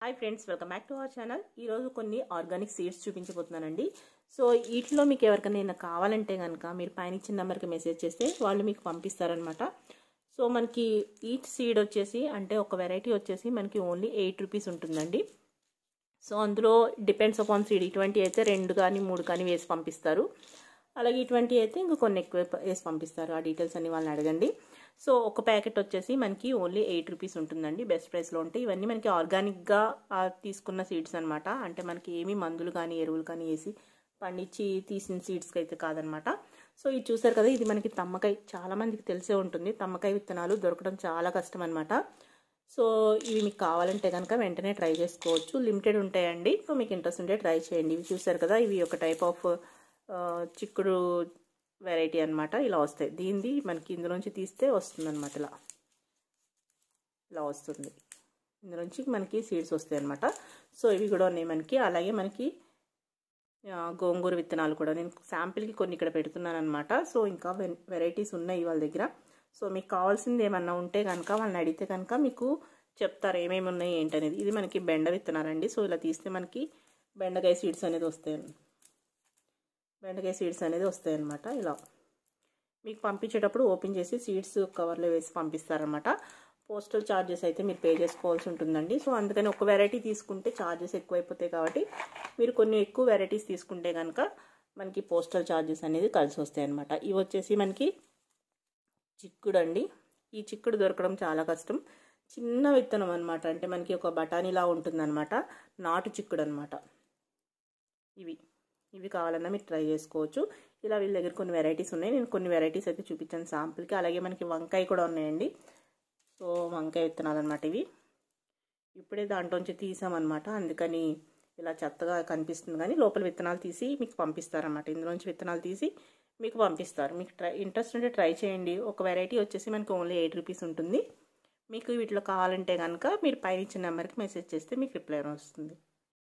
hi friends welcome back to our channel ఈరోజు కొన్ని organic seeds చూపించబోతున్నానండి so వీటిలో మీకు ఎవరికైనా కావాలంటే కనుక మీరు పైన ఇచ్చిన నెంబర్కి మెసేజ్ చేస్తే వాళ్ళు మీకు పంపిస్తారనమాట సో మనకి ఈచ్ సీడ్ వచ్చేసి అంటే ఒక వెరైటీ వచ్చేసి మనకి ఓన్లీ ఎయిట్ రూపీస్ ఉంటుందండి సో అందులో డిపెండ్స్ అపాన్ సీడ్ ఇటువంటి అయితే రెండు కానీ మూడు కానీ వేసి పంపిస్తారు అలాగే ఇటువంటి అయితే ఇంకా కొన్ని ఎక్కువ వేసి పంపిస్తారు ఆ డీటెయిల్స్ అన్ని వాళ్ళని అడగండి సో ఒక ప్యాకెట్ వచ్చేసి మనకి ఓన్లీ ఎయిట్ రూపీస్ ఉంటుందండి బెస్ట్ ప్రైస్లో ఉంటాయి ఇవన్నీ మనకి ఆర్గానిక్గా తీసుకున్న సీడ్స్ అనమాట అంటే మనకి ఏమీ మందులు కానీ ఎరువులు కానీ వేసి పండించి తీసిన సీడ్స్కి అయితే కాదనమాట సో ఇది చూసారు కదా ఇది మనకి తమ్మకాయ చాలా మందికి తెలిసే ఉంటుంది తమ్మకాయ విత్తనాలు దొరకడం చాలా కష్టం అనమాట సో ఇవి మీకు కావాలంటే కనుక వెంటనే ట్రై చేసుకోవచ్చు లిమిటెడ్ ఉంటాయండి సో మీకు ఇంట్రెస్ట్ ఉంటే ట్రై చేయండి ఇవి చూసారు కదా ఇవి ఒక టైప్ ఆఫ్ చిక్కుడు వెరైటీ అనమాట ఇలా వస్తాయి దీనిది మనకి ఇందులోంచి తీస్తే వస్తుంది అనమాట ఇలా ఇలా వస్తుంది ఇందులోంచి మనకి సీడ్స్ వస్తాయి అనమాట సో ఇవి కూడా ఉన్నాయి మనకి అలాగే మనకి గోంగూర విత్తనాలు కూడా నేను శాంపిల్కి కొన్ని ఇక్కడ పెడుతున్నాను అనమాట సో ఇంకా వెరైటీస్ ఉన్నాయి వాళ్ళ దగ్గర సో మీకు కావాల్సింది ఏమన్నా ఉంటే కనుక వాళ్ళని అడిగితే కనుక మీకు చెప్తారు ఏమేమి ఉన్నాయి ఏంటనేది ఇది మనకి బెండ విత్తనాలండి సో ఇలా తీస్తే మనకి బెండకాయ సీడ్స్ అనేది వస్తాయి బెండకాయ సీడ్స్ అనేది వస్తాయి అనమాట ఇలా మీకు పంపించేటప్పుడు ఓపెన్ చేసి సీడ్స్ కవర్లో వేసి పంపిస్తారనమాట పోస్టల్ ఛార్జెస్ అయితే మీరు పే చేసుకోవాల్సి ఉంటుందండి సో అందుకని ఒక వెరైటీ తీసుకుంటే ఛార్జెస్ ఎక్కువైపోతాయి కాబట్టి మీరు కొన్ని ఎక్కువ వెరైటీస్ తీసుకుంటే కనుక మనకి పోస్టల్ ఛార్జెస్ అనేది కలిసి వస్తాయి అనమాట ఇవి వచ్చేసి మనకి చిక్కుడు అండి ఈ చిక్కుడు దొరకడం చాలా కష్టం చిన్న విత్తనం అనమాట అంటే మనకి ఒక బఠానీలా ఉంటుందన్నమాట నాటు చిక్కుడు అనమాట ఇవి ఇవి కావాలన్నా మీరు ట్రై చేసుకోవచ్చు ఇలా వీళ్ళ దగ్గర కొన్ని వెరైటీస్ ఉన్నాయి నేను కొన్ని వెరైటీస్ అయితే చూపించాను శాంపుల్కి అలాగే మనకి వంకాయ కూడా ఉన్నాయండి సో వంకాయ విత్తనాలు అనమాట ఇవి ఇప్పుడే దాంట్లోంచి తీసామన్నమాట అందుకని ఇలా చెత్తగా కనిపిస్తుంది కానీ లోపల విత్తనాలు తీసి మీకు పంపిస్తారన్నమాట ఇందులోంచి విత్తనాలు తీసి మీకు పంపిస్తారు మీకు ట్రై ఇంట్రెస్ట్ ఉంటే ట్రై చేయండి ఒక వెరైటీ వచ్చేసి మనకి ఓన్లీ ఎయిట్ రూపీస్ ఉంటుంది మీకు వీటిలో కావాలంటే కనుక మీరు పైన ఇచ్చిన నెంబర్కి మెసేజ్ చేస్తే మీకు రిప్లై వస్తుంది